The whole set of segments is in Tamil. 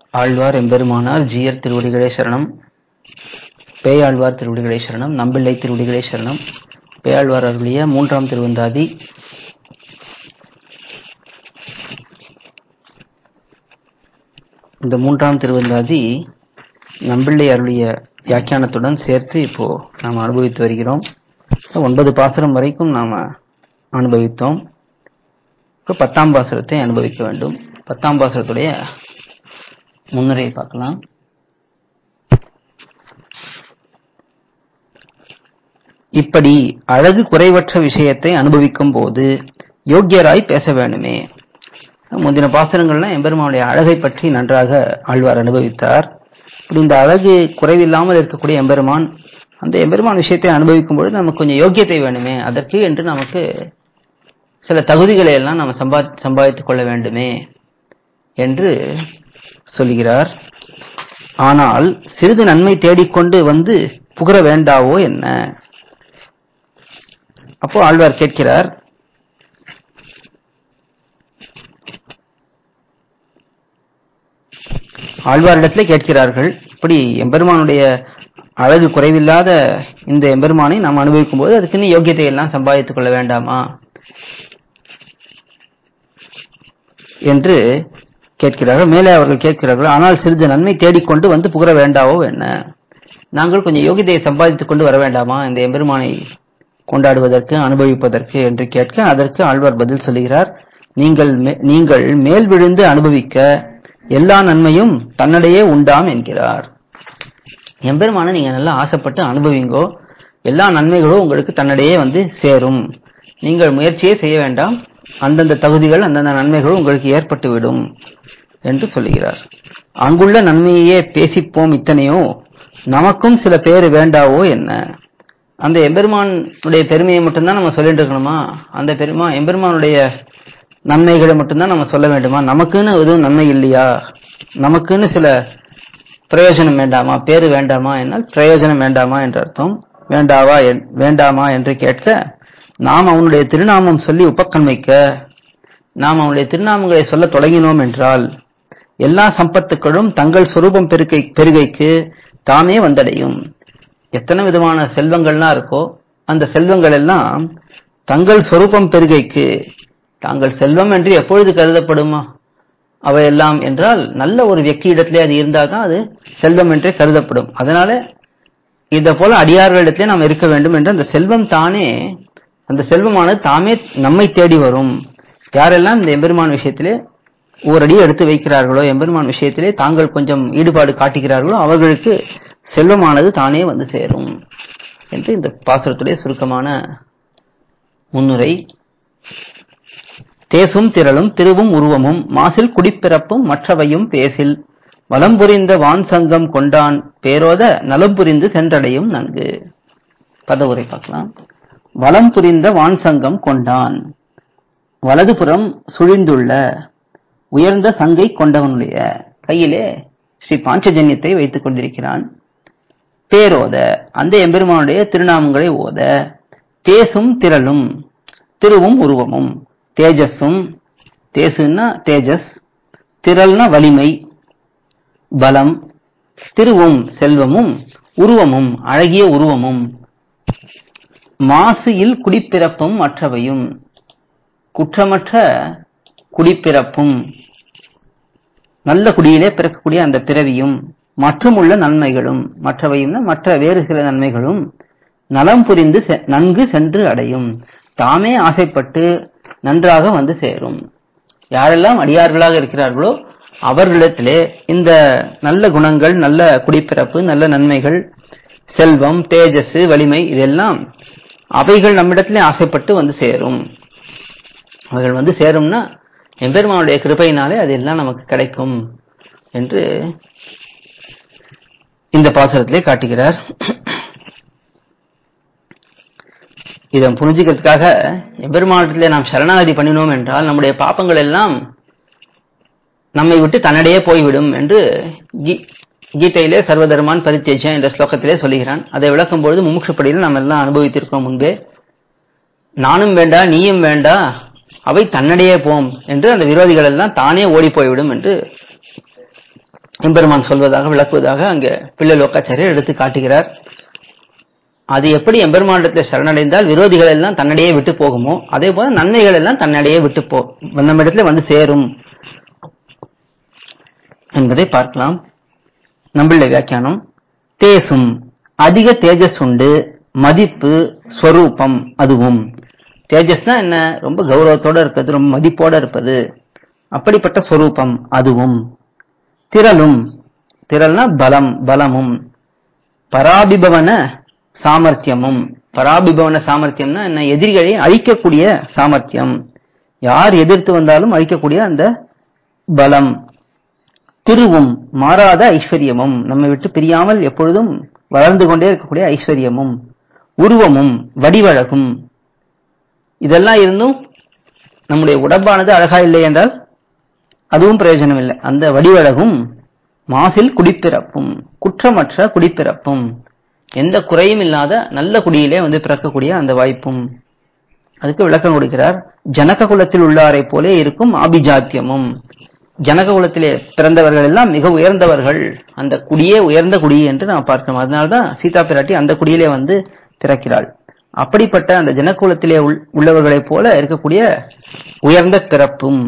ஆழ்வார் எம்பெருமானார் ஜீயர் திருவடிகளே சரணம் பேயாழ்வார் திருவடிகளே சரணம் நம்பிள்ளை திருவடிகளே சரணம் பேயாழ்வார் அருளிய மூன்றாம் திருவந்தாதி இந்த மூன்றாம் திருவந்தாதி நம்பிள்ளை அருளிய வியாக்கியானத்துடன் சேர்த்து இப்போ நாம் அனுபவித்து வருகிறோம் ஒன்பது பாசுரம் வரைக்கும் நாம அனுபவித்தோம் இப்போ பத்தாம் பாசுரத்தை அனுபவிக்க வேண்டும் பத்தாம் பாசுரத்துடைய முன்னுரையை பார்க்கலாம் இப்படி அழகு குறைவற்ற விஷயத்தை அனுபவிக்கும் போது யோக்கியராய் பேச வேண்டுமே முந்தின பாசுரங்கள்லாம் எம்பெருமானுடைய அழகை பற்றி நன்றாக ஆழ்வார் அனுபவித்தார் இப்படி இந்த அழகு குறைவில்லாமல் இருக்கக்கூடிய எம்பெருமான் அந்த எம்பெருமான் விஷயத்தை அனுபவிக்கும் பொழுது நமக்கு கொஞ்சம் யோக்கியத்தை வேணுமே அதற்கு என்று நமக்கு சில தகுதிகளை எல்லாம் நாம் சம்பா சம்பாதித்துக் கொள்ள வேண்டுமே என்று சொல்கிறார் ஆனால் சிறிது நன்மை தேடிக்கொண்டு வந்து புகழ வேண்டாவோ என்ன அப்போ ஆழ்வார் கேட்கிறார் ஆழ்வாரிடத்திலே கேட்கிறார்கள் இப்படி எம்பெருமானுடைய அழகு குறைவில்லாத இந்த எம்பெருமானை நாம் அனுபவிக்கும் போது அதுக்குன்னு யோக்கியத்தை எல்லாம் சம்பாதித்துக் கொள்ள வேண்டாமா என்று கேட்கிறார்கள் மேலே அவர்கள் கேட்கிறார்கள் ஆனால் சிறிது நன்மை தேடிக்கொண்டு வந்து புகழ வேண்டாவோ என்ன நாங்கள் கொஞ்சம் யோகிதையை சம்பாதித்துக் கொண்டு வர வேண்டாமா இந்த எம்பெருமானை கொண்டாடுவதற்கு அனுபவிப்பதற்கு என்று கேட்க அதற்கு ஆழ்வார் பதில் சொல்லுகிறார் நீங்கள் நீங்கள் மேல் விழுந்து அனுபவிக்க எல்லா நன்மையும் தன்னிடையே உண்டாம் என்கிறார் எம்பெருமான நீங்க நல்லா ஆசைப்பட்டு அனுபவிங்கோ எல்லா நன்மைகளும் உங்களுக்கு தன்னிடையே வந்து சேரும் நீங்கள் முயற்சியே செய்ய வேண்டாம் அந்தந்த தகுதிகள் அந்தந்த நன்மைகளும் உங்களுக்கு ஏற்பட்டு விடும் என்று சொல்லுகிறார் அங்குள்ள நன்மையே பேசிப்போம் இத்தனையோ நமக்கும் சில பேர் வேண்டாவோ என்ன அந்த எம்பெருமானுடைய பெருமையை மட்டும்தான் நம்ம சொல்லிட்டு இருக்கணுமா அந்த பெருமா எம்பெருமானுடைய நன்மைகளை மட்டும்தான் நம்ம சொல்ல வேண்டுமா நமக்குன்னு எதுவும் நன்மை இல்லையா நமக்குன்னு சில பிரயோஜனம் வேண்டாமா பேரு வேண்டாமா என்னால் பிரயோஜனம் வேண்டாமா என்ற அர்த்தம் வேண்டாவா வேண்டாமா என்று கேட்க நாம் அவனுடைய திருநாமம் சொல்லி உபக்கண்மைக்க நாம் அவனுடைய திருநாமங்களை சொல்ல தொடங்கினோம் என்றால் எல்லா சம்பத்துக்களும் தங்கள் சொரூபம் பெருகை பெருகைக்கு தாமே வந்தடையும் எத்தனை விதமான செல்வங்கள்லாம் இருக்கோ அந்த செல்வங்கள் எல்லாம் தங்கள் சொரூபம் பெருகைக்கு தாங்கள் செல்வம் என்று எப்பொழுது கருதப்படுமா அவையெல்லாம் என்றால் நல்ல ஒரு வியக்தி இடத்திலே அது இருந்தால் தான் அது செல்வம் என்றே கருதப்படும் அதனால இதை போல அடியார்களிடத்திலே நாம் இருக்க வேண்டும் என்று அந்த செல்வம் தானே அந்த செல்வமானது தாமே நம்மை தேடி வரும் யாரெல்லாம் இந்த எம்பெருமான் விஷயத்திலே ஓரடி எடுத்து வைக்கிறார்களோ எம்பெருமான் விஷயத்திலே தாங்கள் கொஞ்சம் ஈடுபாடு காட்டுகிறார்களோ அவர்களுக்கு செல்வமானது தானே வந்து சேரும் என்று இந்த பாசுரத்துடைய சுருக்கமான முன்னுரை தேசும் திரளும் திருவும் உருவமும் மாசில் குடிப்பிறப்பும் மற்றவையும் பேசில் வலம் புரிந்த வான் சங்கம் கொண்டான் பேரோத நலம் புரிந்து சென்றடையும் நன்கு பதவுரை பார்க்கலாம் வலம் புரிந்த வான் சங்கம் கொண்டான் வலதுபுறம் சுழிந்துள்ள உயர்ந்த சங்கை கொண்டவனுடைய கையிலே ஸ்ரீ பாஞ்சஜன்யத்தை வைத்துக் கொண்டிருக்கிறான் பேரோத அந்த எம்பெருமானுடைய திருநாமங்களை ஓத தேசும் திரளும் திருவும் உருவமும் தேஜஸும் தேசுன்னா தேஜஸ் திரள்னா வலிமை பலம் திருவும் செல்வமும் உருவமும் அழகிய உருவமும் மாசு இல் குடிப்பிறப்பும் மற்றவையும் குற்றமற்ற குடிப்பிறப்பும் நல்ல குடியிலே பிறக்கக்கூடிய அந்த பிறவியும் மற்றும் உள்ள நன்மைகளும் மற்றவையும் மற்ற வேறு சில நன்மைகளும் நலம் புரிந்து நன்கு சென்று அடையும் தாமே ஆசைப்பட்டு நன்றாக வந்து சேரும் யாரெல்லாம் அடியார்களாக இருக்கிறார்களோ அவர்களிடத்திலே இந்த நல்ல குணங்கள் நல்ல குடிப்பிறப்பு நல்ல நன்மைகள் செல்வம் தேஜஸ் வலிமை இதெல்லாம் அவைகள் நம்மிடத்திலே ஆசைப்பட்டு வந்து சேரும் அவைகள் வந்து சேரும்னா எம்பெருமானுடைய கிருபையினாலே அதெல்லாம் நமக்கு கிடைக்கும் என்று இந்த பாசுரத்திலே காட்டுகிறார் இதை புரிஞ்சுக்கிறதுக்காக எம்பெருமானத்திலே நாம் சரணாகதி பண்ணினோம் என்றால் நம்முடைய பாப்பங்கள் எல்லாம் நம்மை விட்டு தன்னிடையே போய்விடும் என்று கீதையிலே சர்வதர்மான் பரித்தேஜ என்ற ஸ்லோகத்திலே சொல்லுகிறான் அதை விளக்கும் பொழுது முமுட்சப்படியில் நாம் எல்லாம் அனுபவித்திருக்கோம் முன்பே நானும் வேண்டா நீயும் வேண்டா அவை தன்னிடையே போம் என்று அந்த விரோதிகள் எல்லாம் தானே ஓடி போய்விடும் என்று எம்பெருமான் சொல்வதாக விளக்குவதாக அங்க பிள்ளை லோக்காச்சாரியர் எடுத்து காட்டுகிறார் அது எப்படி எம்பெருமானிடத்தில் சரணடைந்தால் விரோதிகள் எல்லாம் தன்னடையே விட்டு போகுமோ அதே போல நன்மைகள் எல்லாம் தன்னடையே விட்டு போ நம்ம இடத்துல வந்து சேரும் என்பதை பார்க்கலாம் நம்பிள்ள வியாக்கியானம் தேசும் அதிக தேஜஸ் உண்டு மதிப்பு ஸ்வரூபம் அதுவும் தேஜஸ்னா என்ன ரொம்ப கௌரவத்தோட இருக்கிறது ரொம்ப மதிப்போட இருப்பது அப்படிப்பட்ட ஸ்வரூபம் அதுவும் திரளும் திரள்னா பலம் பலமும் பராபிபவன சாமர்த்தியமும் பராபிபவன சாமர்த்தியம்னா என்ன எதிரிகளை அழிக்கக்கூடிய சாமர்த்தியம் யார் எதிர்த்து வந்தாலும் அழிக்கக்கூடிய அந்த பலம் திருவும் மாறாத ஐஸ்வர்யமும் நம்மை விட்டு பிரியாமல் எப்பொழுதும் வளர்ந்து கொண்டே இருக்கக்கூடிய ஐஸ்வர்யமும் உருவமும் வடிவழகும் இதெல்லாம் இருந்தும் நம்முடைய உடம்பானது அழகா இல்லை என்றால் அதுவும் பிரயோஜனம் இல்லை அந்த வடிவழகும் மாசில் குடிப்பிறப்பும் குற்றமற்ற குடிப்பிறப்பும் எந்த குறையும் இல்லாத நல்ல குடியிலே வந்து பிறக்கக்கூடிய அந்த வாய்ப்பும் அதுக்கு விளக்கம் கொடுக்கிறார் ஜனக குலத்தில் உள்ளாரை போலே இருக்கும் ஆபிஜாத்தியமும் ஜனக குலத்திலே பிறந்தவர்கள் எல்லாம் மிக உயர்ந்தவர்கள் அந்த குடியே உயர்ந்த குடி என்று நாம் பார்க்கிறோம் அதனால்தான் சீதா பிராட்டி அந்த குடியிலே வந்து பிறக்கிறாள் அப்படிப்பட்ட அந்த ஜனகுலத்திலே உள்- உள்ளவர்களைப் போல இருக்கக்கூடிய உயர்ந்த பிறப்பும்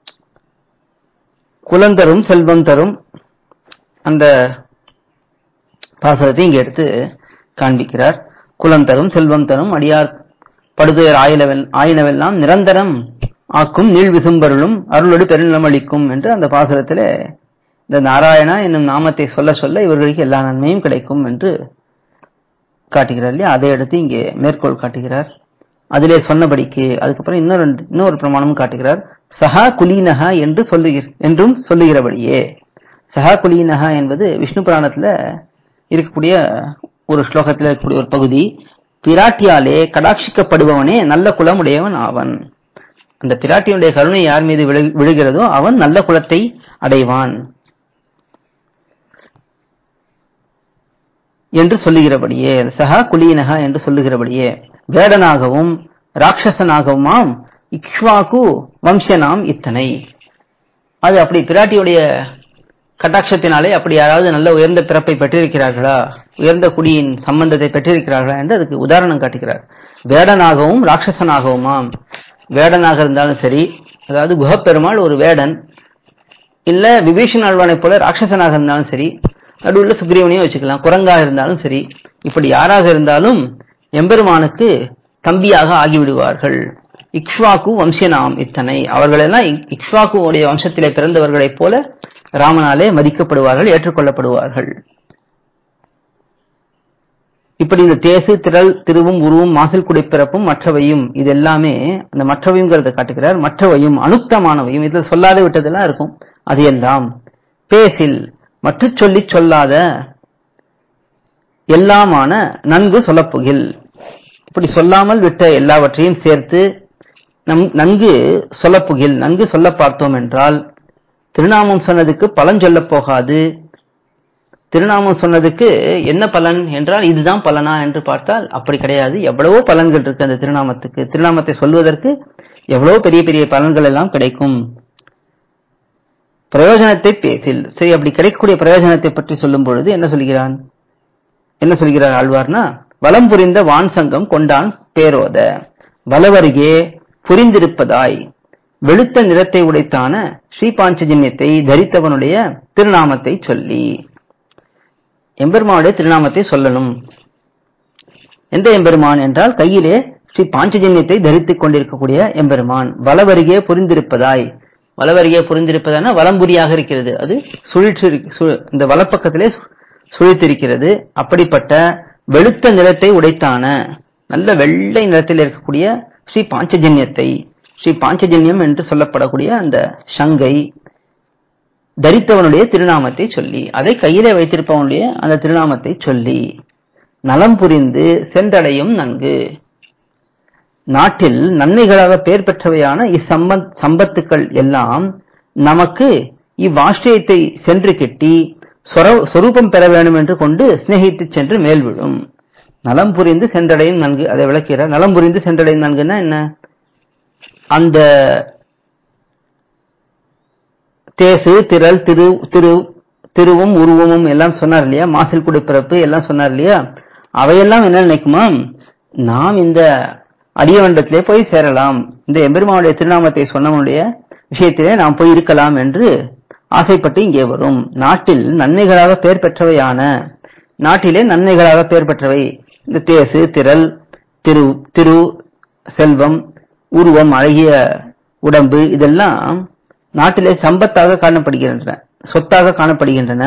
குலந்தரும் செல்வம் தரும் அந்த பாசனத்தை இங்க எடுத்து காண்பிக்கிறார் குலம் தரும் செல்வம் தரும் அடியார் படுதுயர் ஆயினவெல் ஆயினவெல்லாம் நிரந்தரம் ஆக்கும் நீள் விசும்பருளும் அருளோடு பெருநிலம் அளிக்கும் என்று அந்த பாசுரத்திலே இந்த நாராயணா என்னும் நாமத்தை சொல்ல சொல்ல இவர்களுக்கு எல்லா நன்மையும் கிடைக்கும் என்று காட்டுகிறார் இல்லையா அதை எடுத்து இங்கே மேற்கோள் காட்டுகிறார் அதிலே சொன்னபடிக்கு அதுக்கப்புறம் இன்னொரு ரெண்டு- இன்னொரு பிரமாணமும் காட்டுகிறார் சஹா குலீனஹா என்று சொல்லுகிற என்றும் சொல்லுகிறபடியே சஹா குலீனஹா என்பது விஷ்ணு புராணத்துல இருக்கக்கூடிய ஒரு ஸ்லோகத்தில் இருக்கக்கூடிய ஒரு பகுதி பிராட்டியாலே கடாட்சிக்கப்படுபவனே நல்ல குலம் உடையவன் ஆவன் அந்த பிராட்டியுடைய கருணை யார் மீது விழு- விழுகிறதோ அவன் நல்ல குலத்தை அடைவான் என்று சொல்லுகிறபடியே சஹா குலீனஹா என்று சொல்லுகிறபடியே வேடனாகவும் ராட்சசனாகவுமாம் இக்ஷ்வாகு வம்சனாம் இத்தனை அது அப்படி பிராட்டியுடைய கட்டாட்சத்தினாலே அப்படி யாராவது நல்ல உயர்ந்த பிறப்பை பெற்றிருக்கிறார்களா உயர்ந்த குடியின் சம்பந்தத்தை பெற்றிருக்கிறார்களா என்று அதுக்கு உதாரணம் காட்டுகிறார் வேடனாகவும் ராட்சசனாகவுமாம் வேடனாக இருந்தாலும் சரி அதாவது குஹப்பெருமாள் ஒரு வேடன் இல்ல விபீஷன் ஆழ்வானைப் போல ராட்சசனாக இருந்தாலும் சரி நடுவுல சுக்ரீவனையும் வச்சுக்கலாம் குரங்காக இருந்தாலும் சரி இப்படி யாராக இருந்தாலும் எம்பெருமானுக்கு தம்பியாக ஆகிவிடுவார்கள் இக்ஷ்வாக்கு வம்சனாம் இத்தனை அவர்களெல்லாம் இக்- இக்ஷ்வாக்குவுடைய வம்சத்திலே பிறந்தவர்களைப் போல ராமனாலே மதிக்கப்படுவார்கள் ஏற்றுக்கொள்ளப்படுவார்கள் இப்படி இந்த தேசு திரள் திருவும் உருவும் மாசில் குடிப்பிறப்பும் மற்றவையும் இது எல்லாமே அந்த மற்றவையுங்கிறத காட்டுகிறார் மற்றவையும் அனுக்தமானவையும் இதுல சொல்லாத விட்டதெல்லாம் இருக்கும் அது எல்லாம் பேசில் மற்ற சொல்லி சொல்லாத எல்லாமான நன்கு சொல்லப்புகில் இப்படி சொல்லாமல் விட்ட எல்லாவற்றையும் சேர்த்து நம் நன்கு சொல்லப்புகில் நன்கு சொல்ல பார்த்தோம் என்றால் திருநாமம் சொன்னதுக்கு பலன் சொல்லப் போகாது திருநாமம் சொன்னதுக்கு என்ன பலன் என்றால் இதுதான் பலனா என்று பார்த்தால் அப்படி கிடையாது எவ்வளவோ பலன்கள் இருக்கு அந்த திருநாமத்துக்கு திருநாமத்தை சொல்வதற்கு எவ்வளவோ பெரிய பெரிய பலன்கள் எல்லாம் கிடைக்கும் பிரயோஜனத்தை பேசில் சரி அப்படி கிடைக்கக்கூடிய பிரயோஜனத்தை பற்றி சொல்லும் பொழுது என்ன சொல்கிறான் என்ன சொல்கிறார் ஆழ்வார்னா வலம் புரிந்த வான் சங்கம் கொண்டான் பேரோத வலவருகே புரிந்திருப்பதாய் வெளுத்த நிறத்தை உடைத்தான ஸ்ரீபாஞ்சஜன்யத்தை தரித்தவனுடைய திருநாமத்தை சொல்லி எம்பெருமானுடைய திருநாமத்தை சொல்லணும் எந்த எம்பெருமான் என்றால் கையிலே ஸ்ரீ பாஞ்சஜன்யத்தை தரித்துக் கொண்டிருக்கக்கூடிய எம்பெருமான் வலவருகே புரிந்திருப்பதாய் வலவருகே புரிந்திருப்பதான வலம்புரியாக இருக்கிறது அது சுழிற்று சு- இந்த வலப்பக்கத்திலே சு- சுழித்திருக்கிறது அப்படிப்பட்ட வெளுத்த நிறத்தை உடைத்தான நல்ல வெள்ளை நிறத்தில் இருக்கக்கூடிய ஸ்ரீ பாஞ்சஜன்யத்தை ஸ்ரீ பாஞ்சஜன்யம் என்று சொல்லப்படக்கூடிய அந்த சங்கை தரித்தவனுடைய திருநாமத்தை சொல்லி அதை கையிலே வைத்திருப்பவனுடைய அந்த திருநாமத்தை சொல்லி நலம் புரிந்து சென்றடையும் நன்கு நாட்டில் நன்மைகளாக பெயர் பெற்றவையான இச்சம்பத் சம்பத்துக்கள் எல்லாம் நமக்கு இவ்வாஷ்டியத்தை சென்று கிட்டி சொர- சொரூபம் பெற வேண்டும் என்று கொண்டு சிநேகித்து சென்று மேல் விழும் நலம் புரிந்து சென்றடையும் நன்கு அதை விளக்கிறார் நலம் புரிந்து சென்றடையும் நன்குன்னா என்ன அந்த தேசு திரள் திரு திரு திருவும் உருவமும் எல்லாம் சொன்னார் இல்லையா மாசில் குடி பிறப்பு எல்லாம் சொன்னார் இல்லையா அவையெல்லாம் என்ன நினைக்குமா நாம் இந்த அடியவண்டத்திலே போய் சேரலாம் இந்த எம்பெருமானுடைய திருநாமத்தை சொன்னவனுடைய விஷயத்திலே நாம் போய் இருக்கலாம் என்று ஆசைப்பட்டு இங்கே வரும் நாட்டில் நன்மைகளாக பெயர் பெற்றவையான நாட்டிலே நன்மைகளாக பெயர் பெற்றவை இந்த தேசு திரள் திரு திரு செல்வம் உருவம் அழகிய உடம்பு இதெல்லாம் நாட்டிலே சம்பத்தாக காணப்படுகின்றன சொத்தாக காணப்படுகின்றன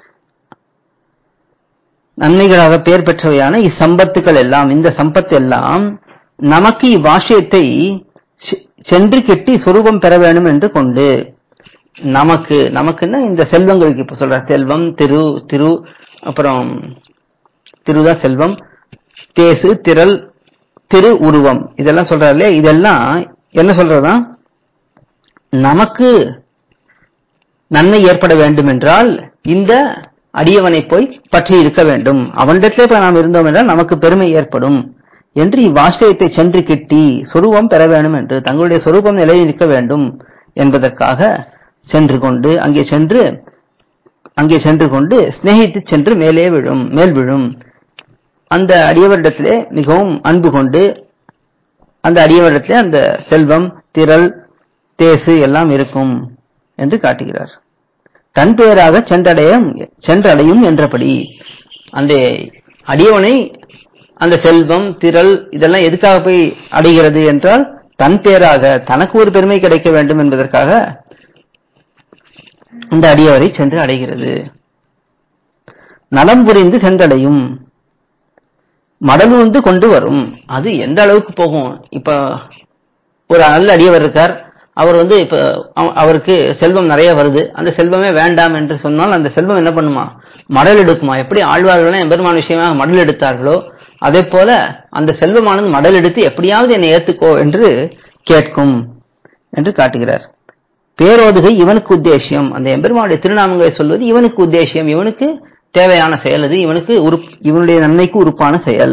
நன்மைகளாக பெயர் பெற்றவையான இச்சம்பத்துக்கள் எல்லாம் இந்த சம்பத்து எல்லாம் நமக்கு இவ்வாஷயத்தை செ- சென்று கெட்டி சொரூபம் பெற வேண்டும் என்று கொண்டு நமக்கு நமக்குன்னா இந்த செல்வங்களுக்கு இப்ப சொல்ற செல்வம் திரு திரு அப்புறம் திருதான் செல்வம் தேசு திரள் திரு உருவம் இதெல்லாம் சொல்றாரு இல்லையா இதெல்லாம் என்ன சொல்றதா நமக்கு நன்மை ஏற்பட வேண்டும் என்றால் இந்த அடியவனை போய் பற்றி இருக்க வேண்டும் அவனிடத்திலே போய் நாம் இருந்தோம் என்றால் நமக்கு பெருமை ஏற்படும் என்று இவ்வாசிரியத்தை சென்று கிட்டி சொரூபம் பெற வேண்டும் என்று தங்களுடைய சொரூபம் நிலையில் இருக்க வேண்டும் என்பதற்காக சென்று கொண்டு அங்கே சென்று அங்கே சென்று கொண்டு சிநேகித்து சென்று மேலே விழும் மேல் விழும் அந்த அடியவரிடத்திலே மிகவும் அன்பு கொண்டு அந்த அடியவரிடத்திலே அந்த செல்வம் திரள் தேசு எல்லாம் இருக்கும் என்று காட்டுகிறார் தன் பெயராக சென்றடைய சென்றடையும் என்றபடி அந்த அடியவனை அந்த செல்வம் திரள் இதெல்லாம் எதுக்காக போய் அடைகிறது என்றால் தன் பேராக தனக்கு ஒரு பெருமை கிடைக்க வேண்டும் என்பதற்காக இந்த அடியவரை சென்று அடைகிறது நலம் புரிந்து சென்றடையும் மடலூர்ந்து கொண்டு வரும் அது எந்த அளவுக்கு போகும் இப்ப ஒரு நல்ல அடியவர் இருக்கார் அவர் வந்து இப்ப அவ- அவருக்கு செல்வம் நிறைய வருது அந்த செல்வமே வேண்டாம் என்று சொன்னால் அந்த செல்வம் என்ன பண்ணுமா மடல் எடுக்குமா எப்படி ஆழ்வார்கள் எம்பெருமான் விஷயமாக மடல் எடுத்தார்களோ அதே போல அந்த செல்வமானது மடல் எடுத்து எப்படியாவது என்னை ஏத்துக்கோ என்று கேட்கும் என்று காட்டுகிறார் பேரோதுகை இவனுக்கு உத்தேசியம் அந்த எம்பெருமானுடைய திருநாமங்களை சொல்வது இவனுக்கு உத்தேசியம் இவனுக்கு தேவையான செயல் அது இவனுக்கு உறுப் இவனுடைய நன்மைக்கு உறுப்பான செயல்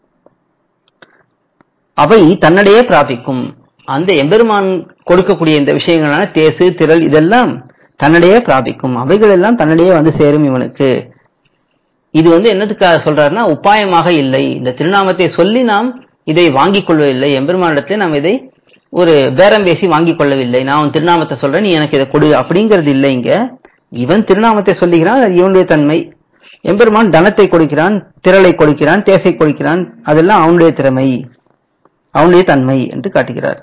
அவை தன்னிடையே பிராபிக்கும் அந்த எம்பெருமான் கொடுக்கக்கூடிய இந்த விஷயங்களான தேசு திரள் இதெல்லாம் தன்னிடையே பிராபிக்கும் அவைகள் எல்லாம் தன்னிடையே வந்து சேரும் இவனுக்கு இது வந்து என்னத்துக்காக சொல்றாருன்னா உபாயமாக இல்லை இந்த திருநாமத்தை சொல்லி நாம் இதை வாங்கிக் கொள்ளவில்லை எம்பெருமானிடத்தில் நாம் இதை ஒரு பேரம் பேசி வாங்கிக் கொள்ளவில்லை நான் உன் திருநாமத்தை சொல்றேன் நீ எனக்கு இதை கொடு அப்படிங்கிறது இல்லை இங்க இவன் திருநாமத்தை சொல்லுகிறான் அது இவனுடைய தன்மை எம்பெருமான் தனத்தை கொடுக்கிறான் திரளை கொடுக்கிறான் தேசை கொடுக்கிறான் அதெல்லாம் அவனுடைய திறமை அவனுடைய தன்மை என்று காட்டுகிறார்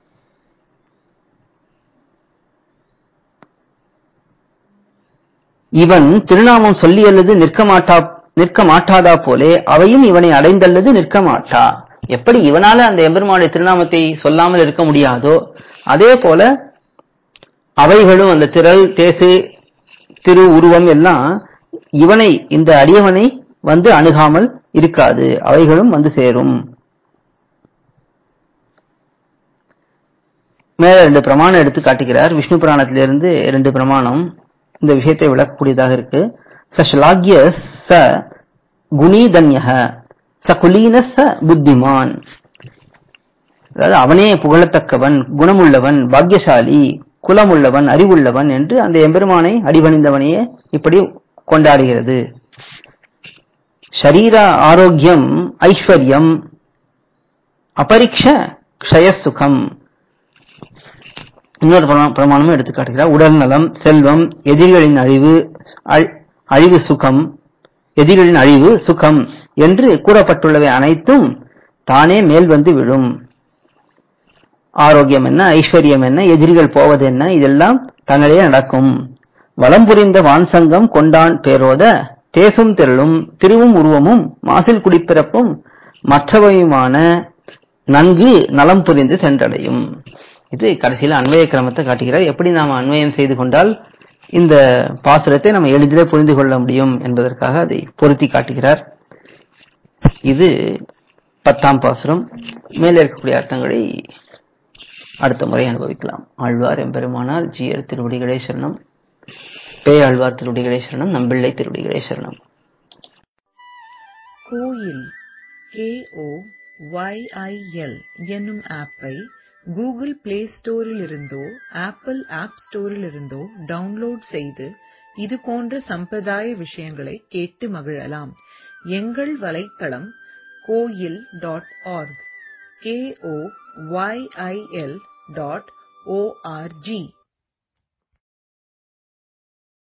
இவன் திருநாமம் சொல்லி அல்லது நிற்க மாட்டா நிற்க மாட்டாதா போலே அவையும் இவனை அடைந்தல்லது நிற்க மாட்டா எப்படி இவனால அந்த எம்பெருமானுடைய திருநாமத்தை சொல்லாமல் இருக்க முடியாதோ அதே போல அவைகளும் அந்த திரள் தேசு திரு உருவம் எல்லாம் இவனை இந்த அடியவனை வந்து அணுகாமல் இருக்காது அவைகளும் வந்து சேரும் மேல ரெண்டு பிரமாணம் எடுத்து காட்டுகிறார் விஷ்ணு புராணத்திலிருந்து ரெண்டு பிரமாணம் இந்த விஷயத்தை விளக்கக்கூடியதாக இருக்கு ச ஸ்லாகிய ச குணீதன்யக ச குலீன ச புத்திமான் அதாவது அவனே புகழத்தக்கவன் குணமுள்ளவன் பாக்கியசாலி குலமுள்ளவன் அறிவுள்ளவன் என்று அந்த எம்பெருமானை அடிபணிந்தவனையே இப்படி கொண்டாடுகிறது ஷரீர ஆரோக்கியம் ஐஸ்வர்யம் அபரிக்ஷ க்ஷயசுகம் இன்னொரு பிரமா- பிரமாணமும் எடுத்து காட்டுகிறார் உடல் நலம் செல்வம் எதிரிகளின் அழிவு அழ்- அழிவு சுகம் எதிரிகளின் அழிவு சுகம் என்று கூறப்பட்டுள்ளவை அனைத்தும் தானே மேல் வந்து விழும் ஆரோக்கியம் என்ன ஐஸ்வர்யம் என்ன எதிரிகள் போவது என்ன இதெல்லாம் தன்னிடையே நடக்கும் வலம் புரிந்த வான்சங்கம் கொண்டான் பேரோத தேசும் திரளும் திருவும் உருவமும் மாசில் குடிப்பிறப்பும் மற்றவையுமான நன்கு நலம் புரிந்து சென்றடையும் இது கடைசியில அன்வய கிரமத்தை காட்டுகிறார் எப்படி நாம் அன்வயம் செய்து கொண்டால் இந்த பாசுரத்தை நம்ம எளிதிலே புரிந்து கொள்ள முடியும் என்பதற்காக அதை பொருத்தி காட்டுகிறார் இது பத்தாம் பாசுரம் மேலே இருக்கக்கூடிய அர்த்தங்களை அடுத்த முறை அனுபவிக்கலாம் ஆழ்வார் எம்பெருமானார் ஜீயர் திருவடிகளே சரணம் பேய் ஆழ்வார் திருவடிகளே சரணம் நம்பிள்ளை திருவடிகளே சரணம் கோயில் கேஓ ஒய்ஐஎல் என்னும் ஆப்பை கூகுள் பிளே ஸ்டோரில் இருந்தோ ஆப்பிள் ஆப் ஸ்டோரில் இருந்தோ டவுன்லோட் செய்து இது போன்ற சம்பிரதாய விஷயங்களை கேட்டு மகிழலாம் எங்கள் வலைத்தளம் கோயில் dot org K O Y I L dot O R G